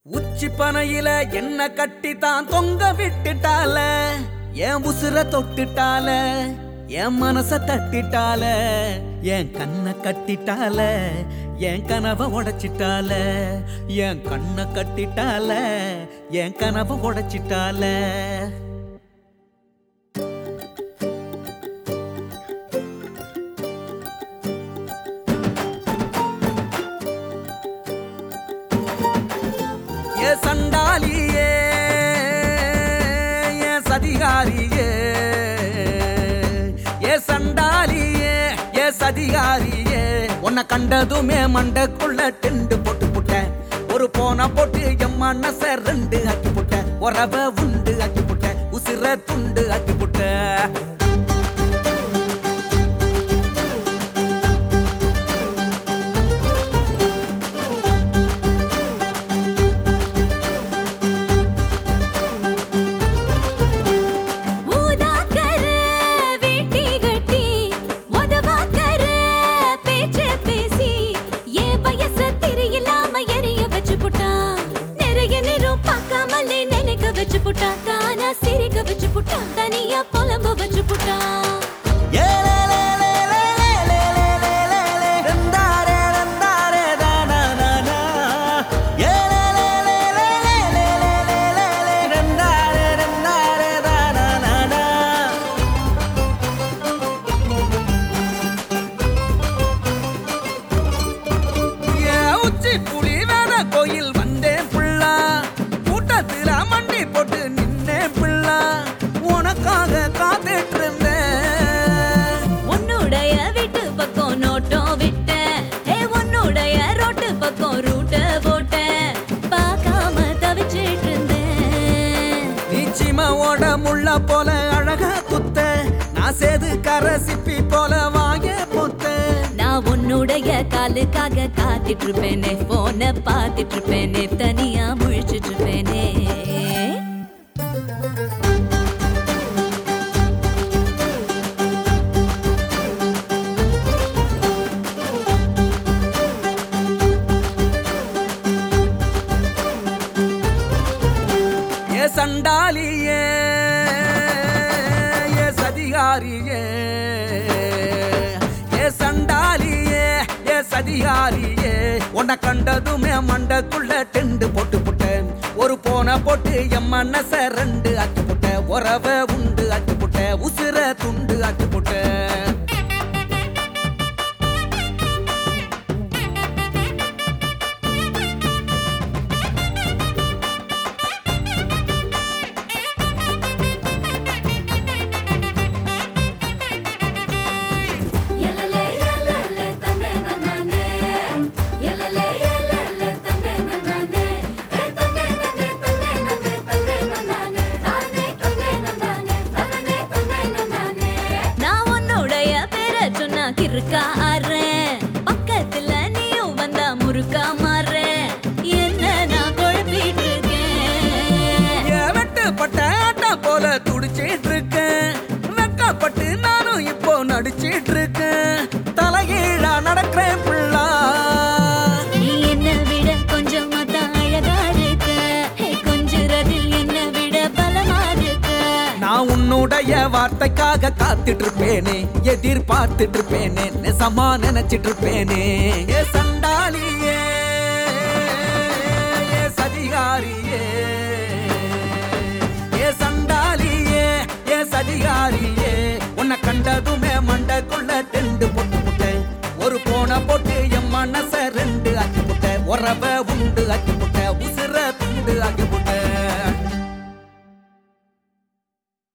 உச்சி பனையில என்ன கட்டி தான் தொங்க விட்டுட்டால என் உசுர தொட்டுட்டால என் மனச தட்டிட்டால என் கண்ணை கட்டிட்டால என் கனவை உடைச்சிட்டால என் கண்ணை கட்டிட்டால என் கனவை உடைச்சிட்டால ஏ சண்டாலியே ஏ சதிகாரியே ஏ சண்டாலியே ஏ சதிகாரியே உன்னை கண்டதுமே மண்டக்குள்ள டெண்டு போட்டு புட்டேன் ஒரு போன போட்டு என் மனச ரெண்டு ஆக்கி புட்டேன் உறவ உண்டு ஆக்கி புட்டேன் உசிர துண்டு ஆக்கி புட்டேன் ஊதாக்கர வேட்டி கட்டி உதவாக்கர பேச்சு பேசி என் வயச தெரியலாம எரிய வச்சு புட்டா நிறைய நேரம் பார்க்காமலே நினைக்க வச்சு புட்டா தானா சிரிக்க வச்சு புட்டா தனியா புலம்ப வச்சு புட்டா உச்சி புலி வேற கோயில் வந்தேன் பிள்ளா கூட்டத்துல மண்டி போட்டு நின்னேன் பிள்ளா உனக்காக காத்துட்டு இருந்தேன் உன்னுடைய வீட்டு பக்கம் நோட்டம் விட்ட ஏ உன்னுடைய ரோட்டு பக்கம் ரூட்ட போட்ட பார்க்காம தவிச்சிட்டு இருந்தேன் நிச்சிமாவோட முள்ள போல அழகா குத்த நான் சேது கரை சிப்பி போல வாங்க பொத்த நான் உன்னுடைய காலுக்காக காத்துட்டு இருப்பேனே போன பார்த்துட்டு இருப்பேனே தனியா முழிச்சிட்டு இருப்பேனே ஏ சண்டாலியே ஏ சதிகாரியே ஏ சண்டாலியே ஏ சதிகாரியே உன்னை கண்டதுமே மண்டக்குள்ள டெண்டு போட்டு புட்டேன் ஒரு போன போட்டு என் மனச ரெண்டு ஆக்கி புட்டேன் உறவ உண்டு ஆக்கி புட்டேன் உசுர துண்டு ஆக்கி புட்டேன் நான் உன்னுடைய பேரை சொன்னா கிறுக்கா ஆறேன் பக்கத்துல நீயும் வந்தா முறுக்கா மாறேன் என்ன நான் குழப்பிட்டு இருக்கேன் ஏன் வெட்டுப்பட்ட ஆட்டம் போல துடிச்சிட்டு இருக்கேன் வெக்கப்பட்டு நானும் இப்போ நடிச்சிட்டு இருக்கேன் தலைகீழா நடக்கிறேன் பிள்ளா நீ என்னை விட கொஞ்சம் தான் அழகா இருக்க ஹே, கொஞ்சுறதில் என்னை விட பலமா இருக்க நான் உன்னுடைய வார்த்தைக்காக காத்துட்டு இருப்பேனே எதிர்பார்த்துட்டு இருப்பேனே நெசமா நினைச்சிட்டு இருப்பேனே ஏ சண்டாலியே ஏ சதிகாரியே ஏ சண்டாலியே ஏ சதிகாரியே உன்னை கண்டதுமே மண்டக்குள்ள டெண்டு போட்டு புட்டேன் ஒரு போன போட்டு என் மனச ரெண்டு ஆக்கி புட்டேன் உறவ உண்டு ஆக்கி